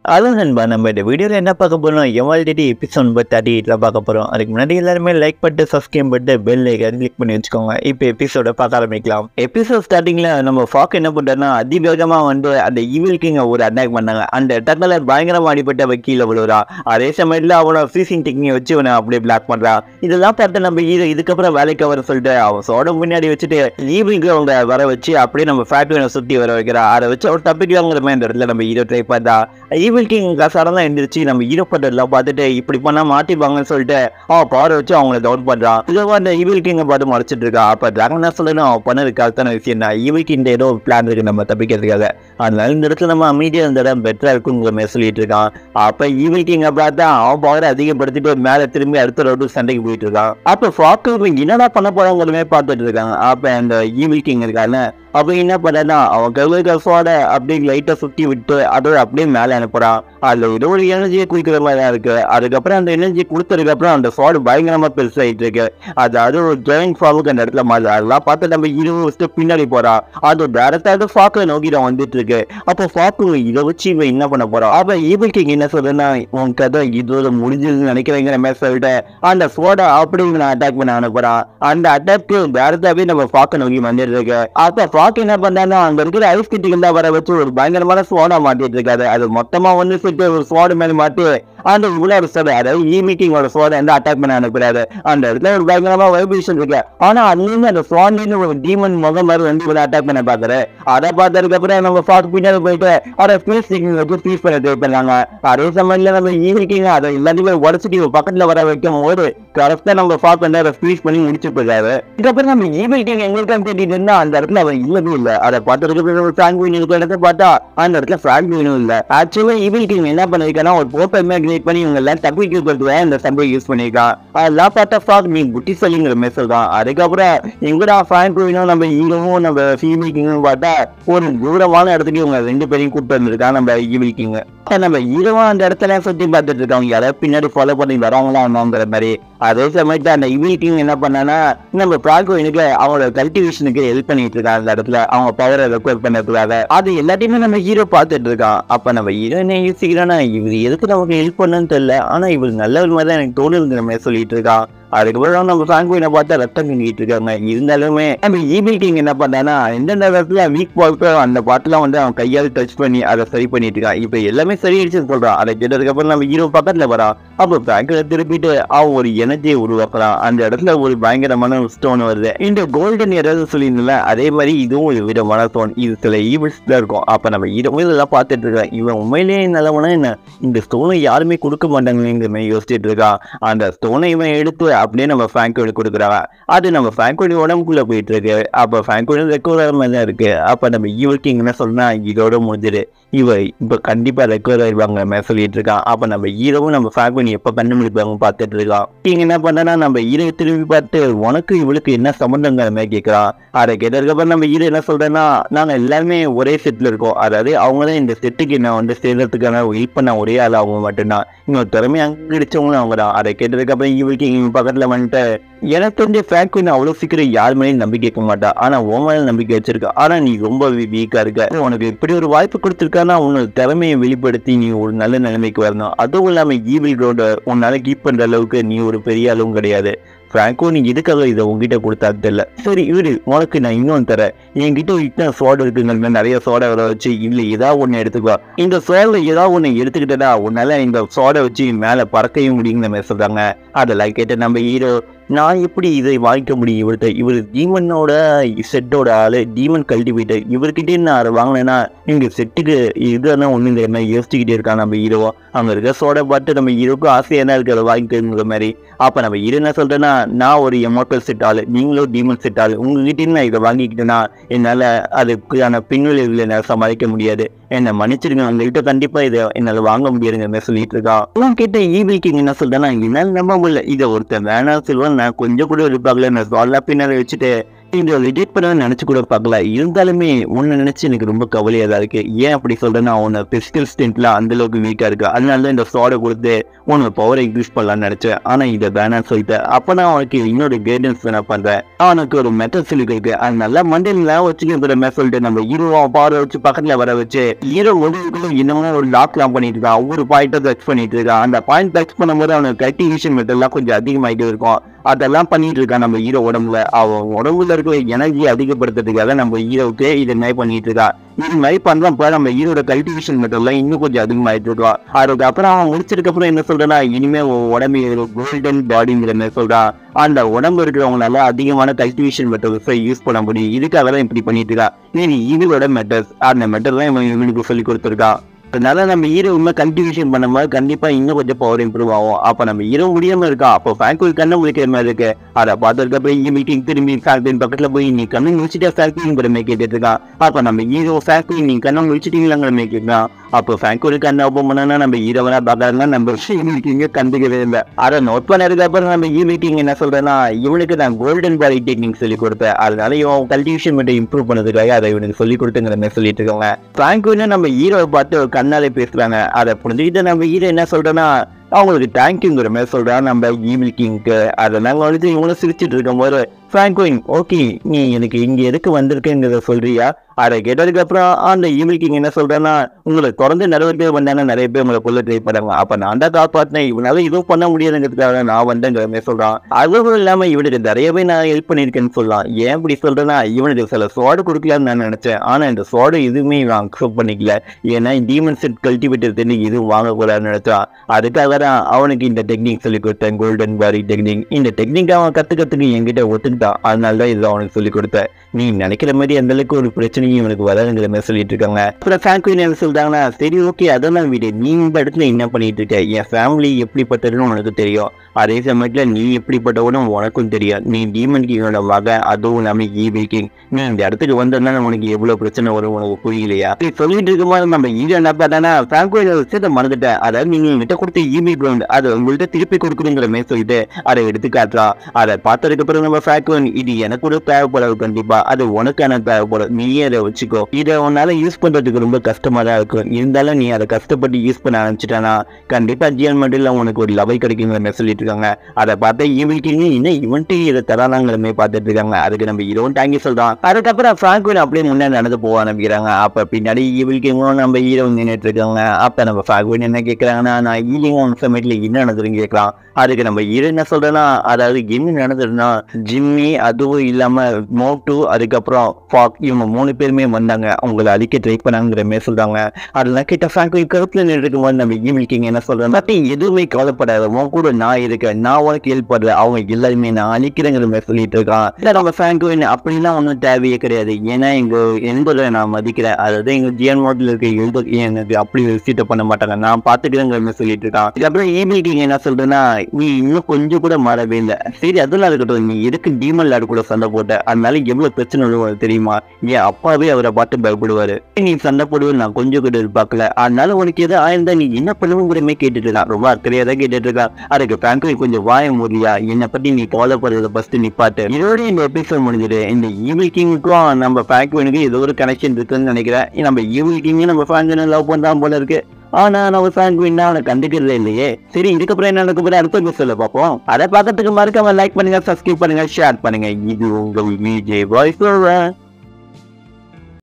அதுவும் நண்பா நம்ம இந்த வீடியோவில் என்ன பார்க்க போகிறோம் எம்எல்டிடி எபிசோட் நம்பர் தேர்ட்டி எயிட்டில் பார்க்க போகிறோம் அதுக்கு முன்னாடி எல்லாருமே லைக் பண்ணிட்டு சப்ஸ்கிரைப் பண்ணிட்டு பெல் ஐக்கான் கிளிக் பண்ணி வச்சுக்கோங்க இப்போ எபிசோட பார்க்க ஆரம்பிக்கலாம் எபிசோட் ஸ்டார்டிங்கில் நம்ம ஃபாக் என்ன பண்ணுறாருன்னா அதிவேகமாக வந்து அந்த ஈவில் கிங்கை ஒரு அட்டாக் பண்ணாங்க அந்த அட்டாக்ல பயங்கரமாக அடிபட்டு அவன் கீழே விழுறா அதே சமயத்தில் அவனோட ஃப்ரீசிங் டெக்னிக் வச்சு அவனை அப்படியே பிளாக் பண்ணுறான் இதெல்லாம் பார்த்து நம்ம ஹீரோ இதுக்கப்புறம் வேலைக்கு வர சொல்லிட்டு அவன் சோட முன்னாடி வச்சுட்டு ஈவில் அவங்க வர வச்சு அப்படியே நம்ம ஃபேக்ட்ரியை சுற்றி வர வைக்கிறா அதை வச்சு அவர் தப்பிக்கலாங்கிற மாதிரி இந்த இடத்துல நம்ம ஹீரோ ட்ரை பண்ணா ஈவில் கிங் கசாரம் தான் எந்திரிச்சு நம்ம ஹீரோ பண்றதெல்லாம் பார்த்துட்டு இப்படி பண்ணா மாட்டிப்பாங்கன்னு சொல்லிட்டு அவன் பவர் வச்சு அவங்கள டவுன் பண்றான் இதுவா அந்த ஈவில் கிங்கை பார்த்து மறைச்சிட்டு இருக்கா அப்ப டிராகன் என்ன சொல்லணும் அவன் பண்ணது கரெக்டான விஷயம் தான் ஈவில் கிங் ஏதோ பிளான் இருக்கு நம்ம தப்பிக்கிறதுக்காக அதனால இந்த இடத்துல நம்ம அமைதியா இந்த இடம் பெட்டரா இருக்குங்கிற மாதிரி சொல்லிட்டு இருக்கான் அப்ப ஈவில் கிங் பார்த்தா அவன் பவரை அதிகப்படுத்திட்டு மேல திரும்பி அடுத்த ரவுண்டு சண்டைக்கு போயிட்டு இருக்கான் அப்ப ஃபாக்கு என்னடா பண்ண போறாங்கிற மாதிரி பார்த்துட்டு இருக்காங்க அப்ப அந்த ஈவில் கிங் இருக்காங்க அப்ப என்ன பண்ணா அவன் கவுகல்ஃபோட அப்படியே லைட்டா சுத்தி விட்டு அதோட அப்படியே மேல அனுப்புறான் அதுல ஏதோ ஒரு எனர்ஜியை குடிக்கிற மாதிரி தான் இருக்கு அதுக்கப்புறம் அந்த எனர்ஜி கொடுத்ததுக்கு அப்புறம் அந்த ஃபாடு பயங்கரமா பெருசாயிட்டு இருக்கு அது அது ஒரு ஜெயின் ஃபாவுக்கு அந்த இடத்துல மாதிரி அதெல்லாம் பார்த்து நம்ம இருபது ஸ்டெப் பின்னாடி போறான் அது டேரக்டா ஃபாக்கை நோக்கி தான் வந்துட்டு இருக்கு அப்போ ஃபாக்கு இதை வச்சு இவன் என்ன பண்ண போறான் அப்ப ஈபிள் கிங் என்ன சொல்றேன்னா உன் கதை இதோட முடிஞ்சதுன்னு நினைக்கிறேங்கிற மாதிரி சொல்லிட்டு அந்த ஃபோடை அப்படி இவனை அட்டாக் பண்ண அனுப்புறான் அந்த அட்டாக்கு டேரக்டாவே நம்ம ஃபாக்கை நோக்கி வந்துட்டு இருக்கு அப்ப ஃபாக் என்ன பண்ணான்னா அங்க இருக்கிற ஐஸ் கிட்டிக்கு தான் வர வச்சு ஒரு பயங்கரமான ஸ்வாடா மாட்டிட்டு இருக்காரு அது மொத்தமா வந்து சுட்டு ஒரு ஸ்வாடு மேல மாட்டி அந்த உள்ள ஒரு சோட அதாவது இ மீட்டிங்கோட சோட வந்து அட்டாக் பண்ண அனுப்புறாரு அந்த இடத்துல ஒரு பயங்கரமா வைப்ரேஷன் இருக்கு ஆனா அதுலேருந்து அந்த ஸ்வாட்லேருந்து ஒரு டீமன் முகம் மாதிரி வந்து இவரை அட்டாக் பண்ண பாக்குறாரு அதை பார்த்ததுக்கு அப்புறம் நம்ம ஃபாக் பின்னாடி போயிட்டு அதை ஃபீஸ் வச்சு ஃபீஸ் பண்ண ட்ரை பண்ணாங்க அதே சமயத்துல நம்ம இ மீட்டிங் அதை எல்லாத்தையுமே உடச்சிட்டு இவன் பக்கத்துல வர வைக்கும் போது கரெக்டா நம்ம ஃபாக் வந்து அதை ஃபீஸ் பண்ணி முடிச்சு போயிருக்காரு இதுக்கப்புறம் நம்ம இ மீட்டிங் எங்களுக்கு தேடிட்டு இருந்தா அந்த இடத்துல அவன் இல்லவே இல்லை அதை பார்த்ததுக்கு ஒரு ஃப்ராங்க்வின் இருக்கிற இடத்த பார்த்தா அந்த இடத்துல ஃப்ராங்க்வினும் இல்லை ஆக்சுவலா இவில் டீம் என்ன பண்ணிருக்கானா ஒரு போப்பர் மாதிரி கிரியேட் பண்ணி இவங்க எல்லாம் தப்பிக்கிறதுக்கு இந்த சம்பை யூஸ் பண்ணிருக்கான் அதெல்லாம் பார்த்தா ஃப்ராக் நீ புட்டி சொல்லிங்கிற மாதிரி சொல்றான் அதுக்கப்புறம் எங்கடா ஃப்ராங்க்வினும் நம்ம இவங்களும் நம்ம ஃபீமேல் கிங்கும் பார்த்தா ஒரு தூரமான இடத்துக்கு இவங்க ரெண்டு பேரையும் கூப்பிட்டு வந்திருக்கான் நம்ம ஈவில் கிங் நம்ம ஹீரோவா அந்த இடத்துல சுத்தி பார்த்துட்டு இருக்காங்க யாராவது பின்னாடி ஃபாலோ பண்ணி வரவங்களா என்னங்கிற மாதிரி அதே சமயத்துல அந்த இவில் கிங் என்ன பண்ணானா நம்ம ப்ராகோயினுக்கு அவங்களோட கல்டிவேஷனுக்கு ஹெல்ப் பண்ணிட்டு இருக்கான் அந்த இடத்துல அவங்க பவரை ரெக்வயர் பண்ணதுக்காக அது எல்லாத்தையுமே நம்ம ஹீரோ பார்த்துட்டு இருக்கான் அப்ப நம்ம ஹீரோ என்ன யோசிக்கிறானா இவர் எதுக்கு நமக்கு ஹெல்ப் பண்ணுன்னு தெரியல ஆனா இவர் நல்லவர் மாதிரி தான் எனக்கு தோணுங்கிற மாதிரி சொல்லிட்டு இருக்கான் அதுக்கப்புறம் நம்ம ஃப்ராங்கோயினை பார்த்தா ரத்தம் கிண்டிட்டு இருக்காங்க இருந்தாலுமே நம்ம ஈபிள் கிங் என்ன பண்ணானா எந்தெந்த இடத்துல வீக் பாயிண்ட் அந்த பாட்டுலாம் வந்து அவன் கையால் டச் பண்ணி அதை சரி பண்ணிட்டு இருக்கான் இப்போ எல்லாமே சரியாயிடுச்சுன்னு சொல்றான் அதை கேட்டதுக்கப்புறம் நம்ம ஹீரோ பக்கத்துல வரான் அப்போ ஃப்ராங்கோட திருப்பிட்டு அவன் ஒரு எனர்ஜியை உருவாக்குறான் அந்த இடத்துல ஒரு பயங்கரமான ஸ்டோன் வருது இந்த கோல்டன் ஏதாவது சொல்லியிருந்தல அதே மாதிரி இதுவும் ஒரு விதமான ஸ்டோன் இது சில ஈவில்ஸ்ல இருக்கும் அப்ப நம்ம ஹீரோ இதெல்லாம் பார்த்துட்டு இருக்கான் இவன் உண்மையிலேயே நல்லவனா என்ன இந்த ஸ்டோனை யாருமே கொடுக்க மாட்டாங்களேங்கிற மாதிரி யோசிச்சுட்டு இருக்கான் அந்த ஸ்டோனை இவன் எடுத்து அப்படியே நம்ம ஃபேங்கோடு கொடுக்குறாங்க அது நம்ம ஃபேங்கோடி உடம்புக்குள்ள போயிட்டு இருக்கு அப்போ ஃபேங்கோடி ரெக்கவர் மாதிரி தான் இருக்கு அப்போ நம்ம ஈவல் கிங் என்ன சொல்றா இதோட முடிஞ்சிரு இவ இப்போ கண்டிப்பா ரெக்கவர் ஆயிடுவாங்க மாதிரி சொல்லிட்டு இருக்கான் அப்போ நம்ம ஹீரோவும் நம்ம ஃபேங்கோனி எப்போ கண்டுபிடிப்பாங்க பார்த்துட்டு இருக்கான் கிங் என்ன பண்ணனா நம்ம ஹீரோ திரும்பி பார்த்து உனக்கு இவளுக்கு என்ன சம்மந்தங்கிற மாதிரி கேட்குறான் அதை கேட்டதுக்கப்புறம் நம்ம ஹீரோ என்ன சொல்றேன்னா நாங்கள் எல்லாருமே ஒரே செட்டில் இருக்கோம் அதாவது அவங்க தான் இந்த செட்டுக்கு நான் வந்து சேர்றதுக்கான ஹெல்ப் பண்ண ஒரே ஆள் அவங்க மட்டும்தான் இவங்க திறமை அங்கே அடிச்சவங்களும் அவங்க தான் அதை கேட்டதுக்கப்புறம் இவளுக்கு இவங்க பக்கத்தில் வந்துட்டு எனக்கு தெரிஞ்ச ஃபேக்ட்ரி அவ்வளோ சீக்கிரம் யார் மேலேயும் நம்பிக்கை வைக்க மாட்டா ஆனா உன் மேல நம்பிக்கை வச்சிருக்க ஆனா நீ ரொம்ப வீக்கா இருக்க உனக்கு இப்படி ஒரு வாய்ப்பு கொடுத்துருக்கானா உன்னோட திறமையை வெளிப்படுத்தி நீ ஒரு நல்ல நிலைமைக்கு வரணும் அதுவும் இல்லாம ஈவில் ரோட உன்னால கீப் பண்ற அளவுக்கு நீ ஒரு பெரிய அளவும் கிடையாது ஃப்ராங்கோ நீ எதுக்காக இதை உங்ககிட்ட கொடுத்தா தெரியல சரி இவரு உனக்கு நான் இன்னொன்று தரேன் என்கிட்ட இத்தனை சோடை இருக்குங்க நிறைய சோடை வர வச்சு இல்லை ஏதாவது ஒன்று எடுத்துக்கோ இந்த சோடில் ஏதாவது ஒன்று எடுத்துக்கிட்டா உன்னால இந்த சோடை வச்சு மேலே பறக்கவும் முடியுங்கிற மாதிரி சொல்றாங்க அதெல்லாம் கேட்டு நம்ம ஹீரோ நான் எப்படி இதை வாங்கிக்க முடியும் இவர்கிட்ட இவர் டீமனோட செட்டோட ஆளு டீமன் கல்டிவேட்டர் இவர்கிட்டே நான் அதை வாங்கினேன்னா இங்க செட்டுக்கு இதுதான் ஒண்ணு இந்த என்ன யோசிச்சுக்கிட்டே இருக்கான் நம்ம ஹீரோவா அங்க இருக்க சோடை பார்த்து நம்ம ஹீரோக்கும் ஆசையா என்ன இருக்கு அதை வாங்கிக்கிற மாதிரி அப்ப நம்ம ஹீரோ என்ன சொல்றேன்னா நான் ஒரு எமோட்டல் செட் ஆளு நீங்களும் டீமன் செட் ஆளு உங்ககிட்ட நான் இதை வாங்கிக்கிட்டேன்னா என்னால அதுக்கான பின்விளைவுகளை என்னால் சமாளிக்க முடியாது என்னை மன்னிச்சிருங்க உங்ககிட்ட கண்டிப்பா இதை என்னால வாங்க முடியாதுங்கிற மாதிரி சொல்லிட்டு இருக்கான் எல்லாம் கேட்ட ஈவி கிங் என்ன சொல்றேன்னா என்னால் நம்ப முடியல இதை ஒருத்தன் வேணாம் சொல்லுவான் நான் கொஞ்சம் கூட இருப்பாங்களே நான் சொல்ல பின்னால வச்சுட்டு இந்த ரிஜெக்ட் பண்ண நினைச்சு கூட பார்க்கல இருந்தாலுமே உன்னை நினைச்சு எனக்கு ரொம்ப கவலையா தான் இருக்கு ஏன் அப்படி சொல்றேன்னா உன்னை பிசிக்கல் ஸ்டென்ட்ல அந்த அளவுக்கு வீக்கா இருக்கு அதனால தான் இந்த ஸ்வாடை கொடுத்து உனக்கு பவரை இன்க்ரீஸ் பண்ணலாம்னு நினைச்சேன் ஆனா இதை வேணாம்னு சொல்லிட்டேன் அப்ப நான் உனக்கு இன்னொரு கைடன்ஸ் வேணா பண்றேன் அவனுக்கு ஒரு மெத்தட் சொல்லி இருக்கு அது நல்லா மண்டையில வச்சுக்கிற மாதிரி சொல்லிட்டு நம்ம ஹீரோவா பாரு வச்சு பக்கத்துல வர வச்சு ஹீரோ உடலுக்குள்ள என்னமோ ஒரு லாக்லாம் பண்ணிட்டு இருக்கான் ஒவ்வொரு பாயிண்ட்டை டச் பண்ணிட்டு இருக்கான் அந்த பாயிண்ட் டச் பண்ணும்போது அவனுக்கு கல்டிவேஷன் மெத்தட்லாம் கொஞ்சம் அதிகமாயிட்டு இருக்கும் அதெல்லாம் பண்ணிட்டு இருக்கான் நம்ம ஹீரோ உடம்புல அவன் உடம்புல இருக்கிற எனர்ஜி அதிகப்படுத்துறதுக்காக நம்ம ஹீரோவுக்கு இது மாதிரி பண்ணிட்டு இருக்கான் இது மாதிரி பண்றப்ப நம்ம ஹீரோட கல்டிவேஷன் மெத்தட்லாம் இன்னும் கொஞ்சம் அதிகமாயிட்டு இருக்கோம் அதுக்கப்புறம் அவன் முடிச்சதுக்கு அப்புறம் என்ன சொல்றேன்னா இனிமே உன் உடம்பு கோல்டன் பாடிங்கிற மாதிரி சொல்றான் அந்த உடம்பு இருக்கிறவங்களால அதிகமான கல்டிவேஷன் மெத்தட்ஸை யூஸ் பண்ண முடியும் இதுக்காக தான் இப்படி பண்ணிட்டு இருக்கா இது இவரோட மெத்தட்ஸ் அந்த மெத்தட் தான் இவன் இவனுக்கு சொல்லி கொடுத்துருக்கான் அதனால நம்ம ஹீரோ உண்மை கல்டிவேஷன் பண்ணும்போது கண்டிப்பா இன்னும் கொஞ்சம் பவர் இம்ப்ரூவ் ஆகும் அப்ப நம்ம ஹீரோ முடியாம இருக்கா அப்போ ஃபேக்டரி கண்ணை முடிக்கிற மாதிரி இருக்கு அதை பார்த்ததுக்கு அப்புறம் இங்க மீட்டிங் திரும்பி ஃபேக்டரி பக்கத்துல போய் நீ கண்ணை முடிச்சுட்டே ஃபேக்டரிங்கிற மாதிரி கேட்டுட்டு இருக்கான் அப்ப நம்ம ஹீரோ ஃபேக்டரி நீ கண்ணை முடிச்சிட்டீங்களாங்கிற மாதிரி கேட்கிறான் அப்போ ஃபேக்டரி கண்ணை ஓப்பன் பண்ணா நம்ம ஹீரோவனா பார்க்கறதுனா நம்ம மீட்டிங்க கண்டுக்கவே இல்லை அதை நோட் பண்ணதுக்கு அப்புறம் நம்ம இ மீட்டிங் என்ன சொல்றேன்னா இவனுக்கு நான் கோல்டன் பாடி டெக்னிக் சொல்லி கொடுத்தேன் அதனால இவன் கல்டிவேஷன் மட்டும் இம்ப்ரூவ் பண்ணதுக்காக அதை இவனுக்கு சொல்லி கொடுத்துங்கிற மாதிரி சொல்லிட்டு இருக்காங்க ஃப்ராங்கோன்னு நம்ம ஹீரோவை பார்த்து ஒரு கண்ணாலே பேசுறாங்க அதை புரிஞ்சுக்கிட்டு நம்ம ஹீரோ என்ன சொல்றேன்னா அவங்களுக்கு தேங்க்யூங்கிற மாதிரி சொல்றான் நம்ம ஈவில் கிங்க்கு அதனால வந்துட்டு இவங்களும் சிரிச்சிட்டு இருக்கும்போது ஃப்ராங்கோயின் ஓகே நீ எனக்கு இங்க எதுக்கு வந்திருக்கேங்கிறத சொல்றியா அதை கேட்டதுக்கு அப்புறம் அந்த ஈவில் கிங் என்ன சொல்றேன்னா உங்களை தொடர்ந்து நிறைய பேர் வந்தாங்க நிறைய பேர் உங்களை கொள்ள ட்ரை பண்ணாங்க அப்ப நான் தான் காப்பாத்தினேன் இவனால இதுவும் பண்ண முடியாதுங்கிறதுக்காக நான் வந்தேங்கிற மாதிரி சொல்றான் அதுவும் இல்லாம இவனுக்கு நிறையவே நான் ஹெல்ப் பண்ணியிருக்கேன்னு சொல்லலாம் ஏன் இப்படி சொல்றேன்னா இவனுக்கு சில சோடு கொடுக்கலாம்னு நான் நினைச்சேன் ஆனா இந்த சோடு எதுவுமே இவன் அக்செப்ட் பண்ணிக்கல ஏன்னா டீமன் செட் கல்டிவேட்டர் தெரிஞ்சு இதுவும் வாங்கக்கூடாதுன்னு நினைச்சான் அதுக்காக தான் அவனுக்கு இந்த டெக்னிக் சொல்லி கொடுத்தேன் கோல்டன் பாரி டெக்னிக் இந்த டெக்னிக் அவன் கத்துக்கிறதுக்கு என்கிட்ட ஒத்துக்கிட்டான் அதனால தான் இதை அவனுக்கு சொல்லி கொடுத்தேன் நீ நினைக்கிற மாதிரி அந்த அளவுக்கு ஒரு பிரச்சனையும் இவனுக்கு வராதுங்கிற மாதிரி சொல்லிட்டு இருக்காங்க அப்புறம் ஃபேங்க்வின் என்ன சொல்றாங்கன்னா சரி ஓகே அதெல்லாம் வீடு நீ இந்த இடத்துல என்ன பண்ணிட்டு இருக்க என் ஃபேமிலி எப்படிப்பட்டதுன்னு உனக்கு தெரியும் அதே சமயத்துல நீ எப்படிப்பட்டவனும் உனக்கும் தெரியும் நீ டீமன் கிங்கோட வகை அதுவும் இல்லாம ஈவி கிங் நீ இந்த இடத்துக்கு வந்ததுனால உனக்கு எவ்வளவு பிரச்சனை வரும் உனக்கு புரியலையா இப்படி சொல்லிட்டு இருக்கும்போது நம்ம ஈவி என்ன பார்த்தானா ஃபேங்க்வின் விஷயத்தை மறந்துட்டேன் அதாவது நீங்க என்கிட்ட கொடுத்த ஈவி கிரவுண்ட் அதை உங்கள்கிட்ட திருப்பி கொடுக்கணுங்கிற மாதிரி சொல்லிட்டு அதை எடுத்து காட்டுறான் அதை பார்த்ததுக்கு அப்புறம் நம்ம ஃபேக்வன் இது எனக்கு கூட தேவைப்படாது கண்டிப்பா அது உனக்கான தேவைப்படும் நீயே அதை வச்சுக்கோ இதை உன்னால யூஸ் பண்றதுக்கு ரொம்ப கஷ்டமா தான் இருக்கும் இருந்தாலும் நீ அதை கஷ்டப்பட்டு யூஸ் பண்ண ஆரம்பிச்சிட்டானா கண்டிப்பா ஜிஎன் மட்டும் உனக்கு ஒரு லவை கிடைக்குங்கிற மாதிரி சொல்லிட்டு இருக்காங்க அதை பார்த்தா ஈவில்கிங் இன்னும் இவன்ட்டு இதை தரானாங்கிற மாதிரி பார்த்துட்டு இருக்காங்க அதுக்கு நம்ம ஹீரோவும் தேங்க்யூ சொல்றான் அதுக்கப்புறம் ஃப்ராங்க்வின் அப்படியே முன்னாடி நடந்து போக ஆரம்பிக்கிறாங்க அப்ப பின்னாடி ஈவில்கிங்கும் நம்ம ஹீரோ நின்றுட்டு இருக்காங்க அப்ப நம்ம ஃப்ராங்க்வின் என்ன கேட்கறாங்கன்னா நான் ஈலிங் ஒன் சமயத்துல என்ன நடந்ததுன்னு கேட்கலாம் அதுக்கு நம்ம ஹீரோ என்ன சொல்றேன்னா அதாவது என்ன நடந்ததுன்னா ஜிம்மி அதுவும் இல்லாம மோட்டு அதுக்கப்புறம் ஃபாக் இவங்க மூணு பேருமே வந்தாங்க அவங்கள அழிக்க ட்ரை பண்ணாங்கிற மாதிரி சொல்றாங்க அதெல்லாம் கிட்ட ஃப்ராங்க்வின் கருத்துல நின்றுக்கும் போது நம்ம ஈவில் கிங் என்ன சொல்றேன் பத்தி எதுவுமே கவலைப்படாத உன் கூட நான் இருக்கேன் நான் உனக்கு ஹெல்ப் பண்றேன் அவங்க எல்லாருமே நான் அழிக்கிறேங்கிற மாதிரி சொல்லிட்டு இருக்கான் இல்ல நம்ம ஃப்ராங்க்வின் அப்படிலாம் ஒன்றும் தேவையே கிடையாது ஏன்னா எங்க என்பதை நான் மதிக்கிறேன் அதாவது எங்க ஜிஎன் மோட்டில் இருக்க எழுத எனக்கு அப்படி விஷயத்த பண்ண மாட்டாங்க நான் பாத்துக்கிறேங்கிற மாதிரி சொல்லிட்டு இருக்கான் இதுக்கப்புறம் ஈவில் கிங் என்ன சொல்றேன்னா நீ இன்னும் கொஞ்சம் கூட மாறவே இல்லை சரி அதெல்லாம் இருக்கட்டும் நீ எதுக்கு டீமன் லாடு கூட சண்டை போட்ட அதனால எவ்வளவு பிரச்சனை வரும் உனக்கு தெரியுமா என் அப்பாவே அவரை பார்த்து பயப்படுவாரு நீ சண்டை போடுவது நான் கொஞ்சம் கூட எதிர்பார்க்கல அதனால உனக்கு எது ஆயிருந்தா நீ என்ன பண்ணுவோங்கிறமே கேட்டுட்டு இருக்கான் ரொம்ப அக்கறையா தான் கேட்டுட்டு இருக்கான் அதுக்கு ஃப்ராங்க்லி கொஞ்சம் வாய முடியா என்னை பத்தி நீ கவலைப்படுறத ஃபர்ஸ்ட் நீ பாட்டு இதோட இந்த எபிசோட் முடிஞ்சிடு இந்த ஈவில் கிங்குக்கும் நம்ம ஃப்ராங்க்வினுக்கு ஏதோ ஒரு கனெக்ஷன் இருக்குன்னு நினைக்கிறேன் நம்ம ஈவில் கிங் நம்ம ஃப்ராங்க்வினை லவ் பண்றான் போல இருக்கு ஆனா நம்ம ஃப்ராங்க்வின் அவனை கண்டுக்கிறதே இல்லையே சரி இதுக்கப்புறம் என்ன நடக்க போற அடுத்த எபிசோட பார்ப்போம் அதை பார்க்கறதுக்கு மறக்காம லைக் பண்ணுங்க சப்ஸ்கிரைப் பண்ணுங்க ஷேர் பண்ணுங்க இது உங்கள் விஜய் வாய்ஸ்